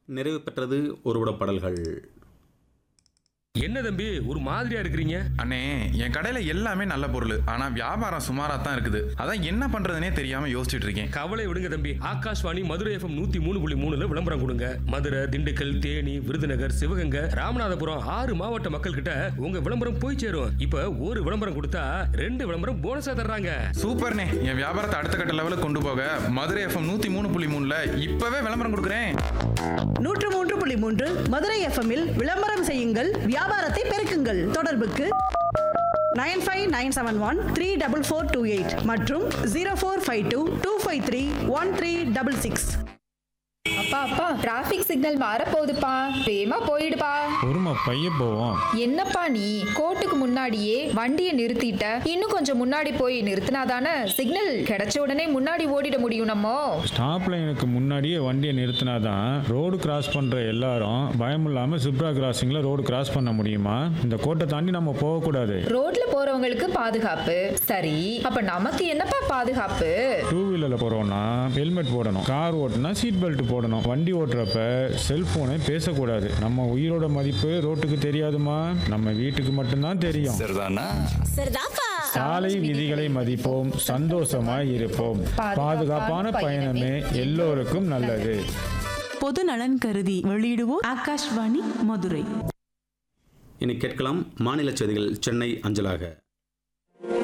நிறைவு பெற்றது ஒருவிட பாடல்கள் என்ன தம்பி ஒரு மாதிரியா இருக்கிறீங்க அண்ணே என் கடையில எல்லாமே நல்ல பொருள் ஆனா வியாபாரம் சுமாரா தான் இருக்குது அதான் என்ன பண்றதுனே தெரியாம யோசிச்சுட்டு இருக்கேன் கவலை விடுங்க தம்பி ஆகாஷ்வாணி மதுரை எஃப்எம் நூத்தி மூணு புள்ளி மூணுல விளம்பரம் கொடுங்க மதுரை திண்டுக்கல் தேனி விருதுநகர் சிவகங்கை ராமநாதபுரம் ஆறு மாவட்ட மக்கள் கிட்ட உங்க விளம்பரம் போய் சேரும் இப்ப ஒரு விளம்பரம் கொடுத்தா ரெண்டு விளம்பரம் போனஸா தர்றாங்க சூப்பர்ண்ணே என் வியாபாரத்தை அடுத்த கட்ட லெவலுக்கு கொண்டு போக மதுரை எஃப்எம் நூத்தி மூணு புள்ளி மூணுல இப்பவே விளம்பரம் கொடுக்குறேன் நூற்று மூன்று புள்ளி மூன்று மதுரை எஃப்எம்மில் விளம்பரம் செய்யுங்கள் வியாபாரத்தை பெருக்குங்கள் தொடர்புக்கு nine five nine seven one three double four two eight மற்றும் zero four five two two five three one three double six அப்பா அப்பா டிராஃபிக் சிக்னல் மாறப்போகுதுப்பா வேகமா போயிடுப்பா பொறுமை பைய போவோம் என்னப்பா நீ கோர்ட்டுக்கு முன்னாடியே வண்டியை நிறுத்திட்ட இன்னும் கொஞ்சம் முன்னாடி போய் நிறுத்தினாதானே சிக்னல் கிடைச்ச உடனே முன்னாடி ஓடிட முடியும் நம்ம ஸ்டாப் லைனுக்கு முன்னாடியே வண்டியை நிறுத்தினாதான் ரோடு கிராஸ் பண்ற எல்லாரும் பயம் இல்லாம சிப்ரா கிராசிங்ல ரோடு கிராஸ் பண்ண முடியுமா இந்த கோட்டை தாண்டி நம்ம போகக்கூடாது ரோட்ல போறவங்களுக்கு பாதுகாப்பு சரி அப்ப நமக்கு என்னப்பா பாதுகாப்பு டூ வீலர்ல போறோம்னா ஹெல்மெட் போடணும் கார் ஓட்டுனா சீட் பெல்ட் போடணும் வண்டி ஓட்டுறப்ப செல்போனை பேசக்கூடாது நம்ம உயிரோட மதிப்பு ரோட்டுக்கு தெரியாதுமா நம்ம வீட்டுக்கு மட்டும்தான் தெரியும் சாலை விதிகளை மதிப்போம் சந்தோஷமாய் இருப்போம் பாதுகாப்பான பயணமே எல்லோருக்கும் நல்லது பொது நலன் கருதி வெளியிடுவோர் ஆகாஷ்வாணி மதுரை இனி கேட்கலாம் மாநில செய்திகள் சென்னை அஞ்சலாக